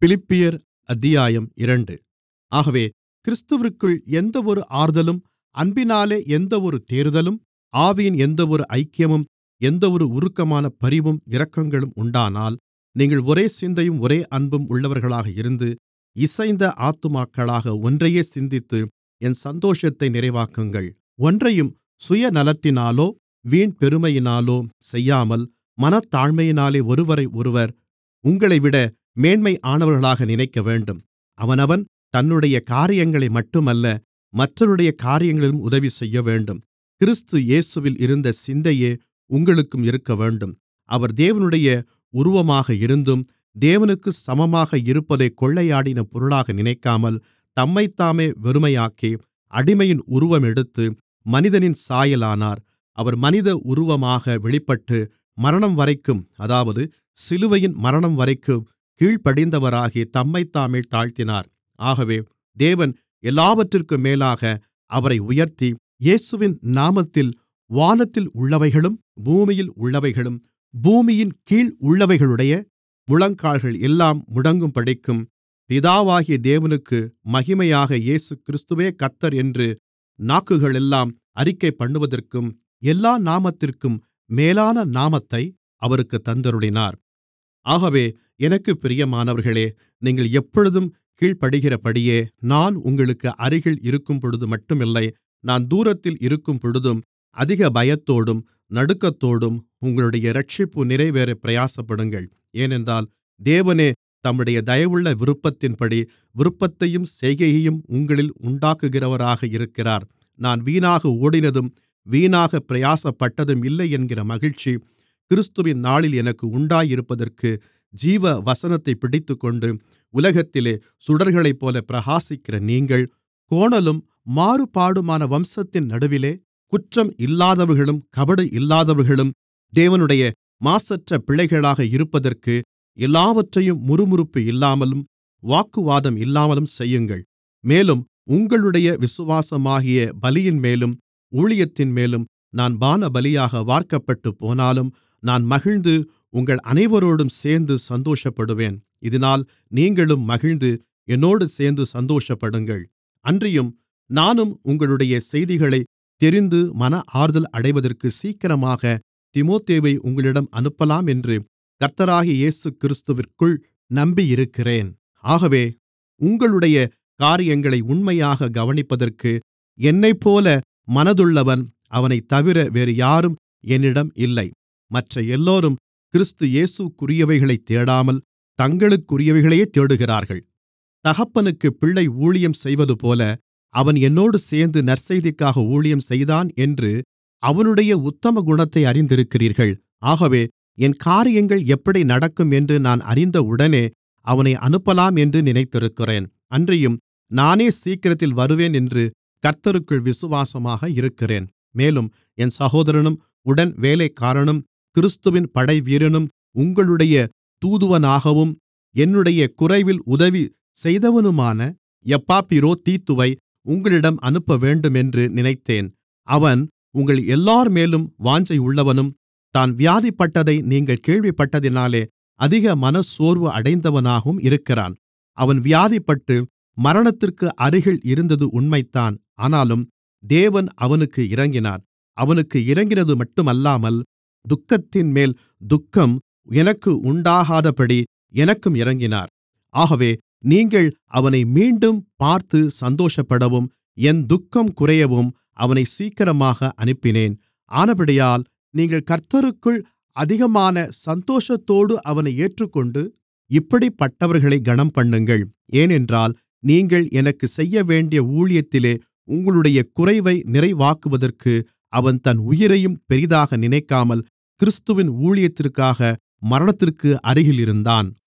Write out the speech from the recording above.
பிலிப்பியர் அத்தியாயம் இரண்டு ஆகவே கிறிஸ்துவிற்குள் எந்தவொரு ஆறுதலும் அன்பினாலே எந்தவொரு தேறுதலும் ஆவியின் எந்தவொரு ஐக்கியமும் எந்தவொரு உருக்கமான பரிவும் இரக்கங்களும் உண்டானால் நீங்கள் ஒரே சிந்தையும் ஒரே அன்பும் உள்ளவர்களாக இருந்து இசைந்த ஆத்துமாக்களாக ஒன்றையே சிந்தித்து என் சந்தோஷத்தை நிறைவாக்குங்கள் ஒன்றையும் சுயநலத்தினாலோ வீண்பெருமையினாலோ செய்யாமல் மனத்தாழ்மையினாலே ஒருவரையொருவர் உங்களைவிட மேன்மையானவர்களாக நினைக்கவேண்டும் அவனவன் தன்னுடைய காரியங்களை மட்டுமல்ல மற்றவருடைய காரியங்களிலும் உதவி செய்யவேண்டும் கிறிஸ்து இயேசுவில் இருந்த சிந்தையே உங்களுக்கும் இருக்கவேண்டும் அவர் தேவனுடைய உருவமாக இருந்தும் தேவனுக்குச் சமமாக இருப்பதைக் கொள்ளையாடின பொருளாக நினைக்காமல் தம்மைத்தாமே வெறுமையாக்கி அடிமையின் உருவமெடுத்து மனிதனின் சாயலானார் அவர் மனித உருவமாக வெளிப்பட்டு மரணம்வரைக்கும் அதாவது சிலுவையின் மரணம்வரைக்கும் கீழ்ப்படிந்தவராகி தம்மைத்தாமே தாழ்த்தினார் ஆகவே தேவன் எல்லாவற்றிற்கும் மேலாக அவரை உயர்த்தி இயேசுவின் நாமத்தில் வானத்தில் உள்ளவைகளும் பூமியில் உள்ளவைகளும் பூமியின் கீழ் உள்ளவைகளுடைய முழங்கால்கள் எல்லாம் முடங்கும்படிக்கும் பிதாவாகிய தேவனுக்கு மகிமையாக இயேசுகிறிஸ்துவே கர்த்தர் என்று நாக்குகளெல்லாம் அறிக்கைபண்ணுவதற்கும் எல்லா நாமத்திற்கும் மேலான நாமத்தை அவருக்குத் தந்தருளினார் ஆகவே எனக்குப் பிரியமானவர்களே நீங்கள் எப்பொழுதும் கீழ்ப்படிகிறபடியே நான் உங்களுக்கு அருகில் இருக்கும்பொழுது மட்டுமில்லை நான் தூரத்தில் இருக்கும்பொழுதும் அதிக பயத்தோடும் நடுக்கத்தோடும் உங்களுடைய இரட்சிப்பு நிறைவேற பிரயாசப்படுங்கள் ஏனென்றால் தேவனே தம்முடைய தயவுள்ள விருப்பத்தின்படி விருப்பத்தையும் செய்கையையும் உங்களில் உண்டாக்குகிறவராக இருக்கிறார் நான் வீணாக ஓடினதும் வீணாக பிரயாசப்பட்டதும் இல்லை என்கிற மகிழ்ச்சி கிறிஸ்துவின் நாளில் எனக்கு உண்டாயிருப்பதற்கு ஜீவ வசனத்தைப் பிடித்துக்கொண்டு உலகத்திலே சுடர்களைப்போல பிரகாசிக்கிற நீங்கள் கோணலும் மாறுபாடுமான வம்சத்தின் நடுவிலே குற்றம் இல்லாதவர்களும் கபடு இல்லாதவர்களும் தேவனுடைய மாசற்ற பிள்ளைகளாக இருப்பதற்கு எல்லாவற்றையும் முறுமுறுப்பு இல்லாமலும் வாக்குவாதம் இல்லாமலும் செய்யுங்கள் மேலும் உங்களுடைய விசுவாசமாகிய பலியின்மேலும் ஊழியத்தின்மேலும் நான் பானபலியாக வார்க்கப்பட்டுப் போனாலும் நான் மகிழ்ந்து உங்கள் அனைவரோடும் சேர்ந்து சந்தோஷப்படுவேன் இதனால் நீங்களும் மகிழ்ந்து என்னோடு சேர்ந்து சந்தோஷப்படுங்கள் அன்றியும் நானும் உங்களுடைய செய்திகளைத் தெரிந்து மன ஆறுதல் அடைவதற்கு சீக்கிரமாக தீமோத்தேயுவை உங்களிடம் அனுப்பலாம் என்று கர்த்தராகிய இயேசுகிறிஸ்துவிற்குள் நம்பியிருக்கிறேன் ஆகவே உங்களுடைய காரியங்களை உண்மையாக கவனிப்பதற்கு என்னைப்போல மனதுள்ளவன் அவனைத்தவிர வேறு யாரும் என்னிடம் இல்லை மற்ற எல்லோரும் கிறிஸ்து இயேசுவிற்குரியவைகளைத் தேடாமல் தங்களுக்குரியவைகளையே தேடுகிறார்கள் தகப்பனுக்குப் பிள்ளை ஊழியம் செய்வதுபோல அவன் என்னோடு சேர்ந்து நற்செய்திக்காக ஊழியம் செய்தான் என்று அவனுடைய உத்தம குணத்தை அறிந்திருக்கிறீர்கள் ஆகவே என் காரியங்கள் எப்படி நடக்கும் என்று நான் அறிந்தவுடனே அவனை அனுப்பலாம் என்று நினைத்திருக்கிறேன் அன்றியும் நானே சீக்கிரத்தில் வருவேன் என்று கர்த்தருக்குள் விசுவாசமாக இருக்கிறேன் மேலும் என் சகோதரனும் உடன் வேலைக்காரனும் கிறிஸ்துவின் படைவீரனும் உங்களுடைய தூதுவனாகவும் என்னுடைய குறைவில் உதவி செய்தவனுமான எப்பாப்பிரோதீத்துவை உங்களிடம் அனுப்பவேண்டுமென்று நினைத்தேன் அவன் உங்கள் எல்லார்மேலும் வாஞ்சையுள்ளவனும் தான் வியாதிப்பட்டதை நீங்கள் கேள்விப்பட்டதினாலே அதிக மனச்சோர்வு அடைந்தவனாகவும் இருக்கிறான் அவன் வியாதிப்பட்டு மரணத்திற்கு அருகில் இருந்தது உண்மைதான் ஆனாலும் தேவன் அவனுக்கு இரங்கினார் அவனுக்கு இரங்கினது மட்டுமல்லாமல் துக்கத்தின்மேல் துக்கம் எனக்கு உண்டாகாதபடி எனக்கும் இரங்கினார் ஆகவே நீங்கள் அவனை மீண்டும் பார்த்து சந்தோஷப்படவும் என் துக்கம் குறையவும் அவனை சீக்கிரமாக அனுப்பினேன் ஆனபடியால் நீங்கள் கர்த்தருக்குள் அதிகமான சந்தோஷத்தோடு அவனை ஏற்றுக்கொண்டு இப்படிப்பட்டவர்களை கனம்பண்ணுங்கள் ஏனென்றால் நீங்கள் எனக்கு செய்யவேண்டிய ஊழியத்திலே உங்களுடைய குறைவை நிறைவாக்குவதற்கு அவன் தன் உயிரையும் பெரிதாக நினைக்காமல் கிறிஸ்துவின் ஊழியத்திற்காக மரணத்திற்கு அருகில் இருந்தான்